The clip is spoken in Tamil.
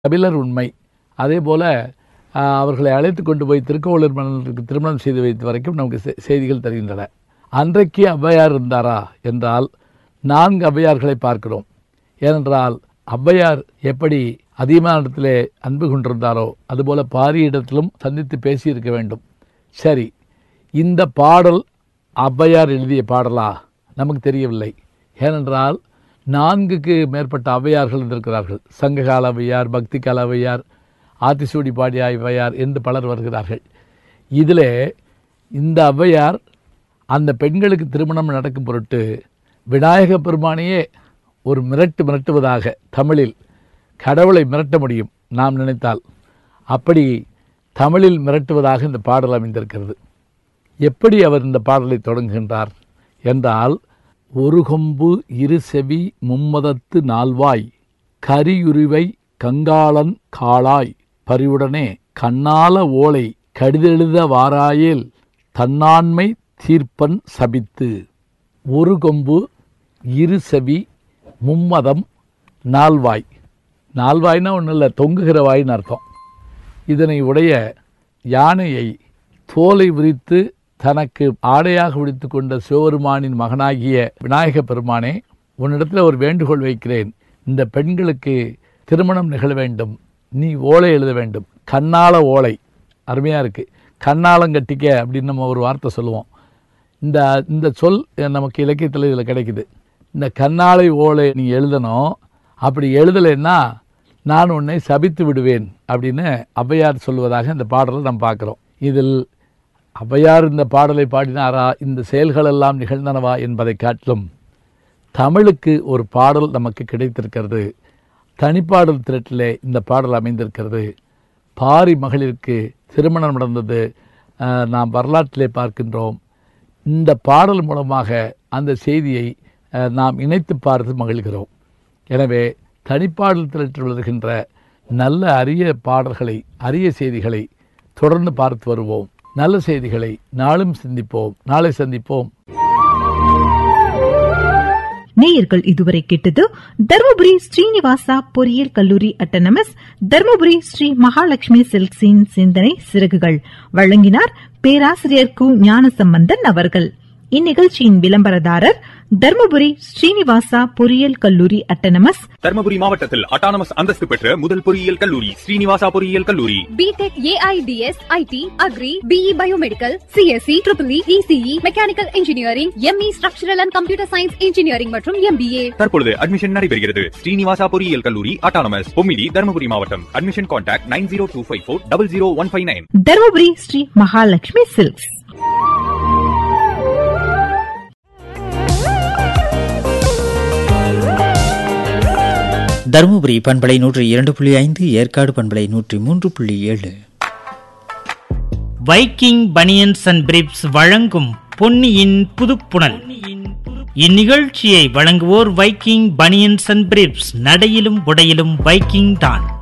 கபிலர் உண்மை அதே போல் அவர்களை அழைத்து கொண்டு போய் திருக்கோளூர் மன்னருக்கு திருமணம் செய்து வைத்த வரைக்கும் நமக்கு செ- செய்திகள் தருகின்றன அன்றைக்கு ஔவையார் இருந்தாரா என்றால் நான்கு ஔவையார்களை பார்க்கிறோம் ஏனென்றால் ஔவையார் எப்படி அதிகமான இடத்திலே அன்பு கொண்டிருந்தாரோ அதுபோல பாரியிடத்திலும் சந்தித்து பேசியிருக்க வேண்டும் சரி இந்த பாடல் ஔவையார் எழுதிய பாடலா நமக்கு தெரியவில்லை ஏனென்றால் நான்குக்கு மேற்பட்ட ஔவையார்கள் இருந்திருக்கிறார்கள் சங்ககால ஔவையார் பக்தி கால ஔவையார் ஆத்திசூடி பாடிய ஔவையார் என்று பலர் வருகிறார்கள் இதில் இந்த ஔவையார் அந்த பெண்களுக்கு திருமணம் நடக்கும் பொருட்டு விநாயக பெருமானையே ஒரு மிரட்டு மிரட்டுவதாக தமிழில் கடவுளை மிரட்ட முடியும் நாம் நினைத்தால் அப்படி தமிழில் மிரட்டுவதாக இந்த பாடல் அமைந்திருக்கிறது எப்படி அவர் இந்த பாடலை தொடங்குகின்றார் என்றால் ஒரு கொம்பு இரு செவி மும்மதத்து நால்வாய் கரியுருவை கங்காளன் காளாய் பரிவுடனே கண்ணால ஓலை கடிதெழுத வாராயேல் தன்னாண்மை தீர்ப்பன் சபித்து ஒரு கொம்பு இரு செவி மும்மதம் நால்வாய் நால்வாய்னா ஒன்றும் இல்லை தொங்குகிற வாயின்னு அர்த்தம் இதனை உடைய யானையை தோலை விரித்து தனக்கு ஆடையாக விடுத்து கொண்ட சிவபெருமானின் மகனாகிய விநாயக பெருமானே உன்னிடத்தில் ஒரு வேண்டுகோள் வைக்கிறேன் இந்த பெண்களுக்கு திருமணம் நிகழ வேண்டும் நீ ஓலை எழுத வேண்டும் கண்ணால ஓலை அருமையாக இருக்குது கண்ணாலம் கட்டிக்க அப்படின்னு நம்ம ஒரு வார்த்தை சொல்லுவோம் இந்த இந்த சொல் நமக்கு இலக்கியத்தில் இதில் கிடைக்குது இந்த கண்ணாலை ஓலை நீ எழுதணும் அப்படி எழுதலைன்னா நான் உன்னை சபித்து விடுவேன் அப்படின்னு ஔவையார் சொல்வதாக இந்த பாடலை நாம் பார்க்குறோம் இதில் ஔவையார் இந்த பாடலை பாடினாரா இந்த செயல்கள் எல்லாம் நிகழ்ந்தனவா என்பதை காட்டிலும் தமிழுக்கு ஒரு பாடல் நமக்கு கிடைத்திருக்கிறது தனிப்பாடல் திரட்டிலே இந்த பாடல் அமைந்திருக்கிறது பாரி மகளிருக்கு திருமணம் நடந்தது அஹ், நாம் வரலாற்றிலே பார்க்கின்றோம் இந்த பாடல் மூலமாக அந்த செய்தியை அஹ், நாம் இணைத்து பார்த்து மகிழ்கிறோம் எனவே தனிப்பாடல் திரட்டில் வருகின்ற நல்ல அரிய பாடல்களை அரிய செய்திகளை தொடர்ந்து பார்த்து வருவோம் நல்ல செய்திகளை நாளும் சிந்திப்போம் நாளை சந்திப்போம் நேயர்கள் இதுவரை கேட்டது தருமபுரி ஸ்ரீனிவாசா பொறியியல் கல்லூரி அட்டனமஸ் தருமபுரி ஸ்ரீ மகாலட்சுமி சில்க்ஸின் சிந்தனை சிறகுகள் வழங்கினார் பேராசிரியர் கு ஞானசம்பந்தன் அவர்கள் இந்நிகழ்ச்சியின் விளம்பரதாரர் தருமபுரி ஸ்ரீனிவாசா பொறியியல் கல்லூரி அட்டனமஸ் தர்மபுரி மாவட்டத்தில் அட்டானமஸ் அந்தஸ்து பெற்ற முதல் பொறியியல் கல்லூரி ஸ்ரீனிவாசா பொறியியல் கல்லூரி BTech AIDS IT agri BE biomedical CSC triple ECE mechanical engineering ME structural and computer science engineering மற்றும் எம்பிஏ தற்பொழுது அட்மிஷன் நடைபெறுகிறது ஸ்ரீனிவாசா பொறியியல் கல்லூரி அட்டானமஸ் பொம்மிடி தர்மபுரி மாவட்டம் admission contact nine zero two five four double zero one five nine Dharmapuri Sri Mahalakshmi Silks Dharmapuri பண்பலை நூற்றி இரண்டு புள்ளி ஐந்து ஏற்காடு பண்பலை நூற்றி மூன்று புள்ளி ஏழு வைக்கிங் பனியன்ஸ் அண்ட் பிரிப்ஸ் வழங்கும் பொன்னியின் புதுப்புணல் இந்நிகழ்ச்சியை வழங்குவோர் வைக்கிங் பனியன்ஸ் அண்ட் பிரிப்ஸ் நடையிலும் உடையிலும் வைக்கிங் தான்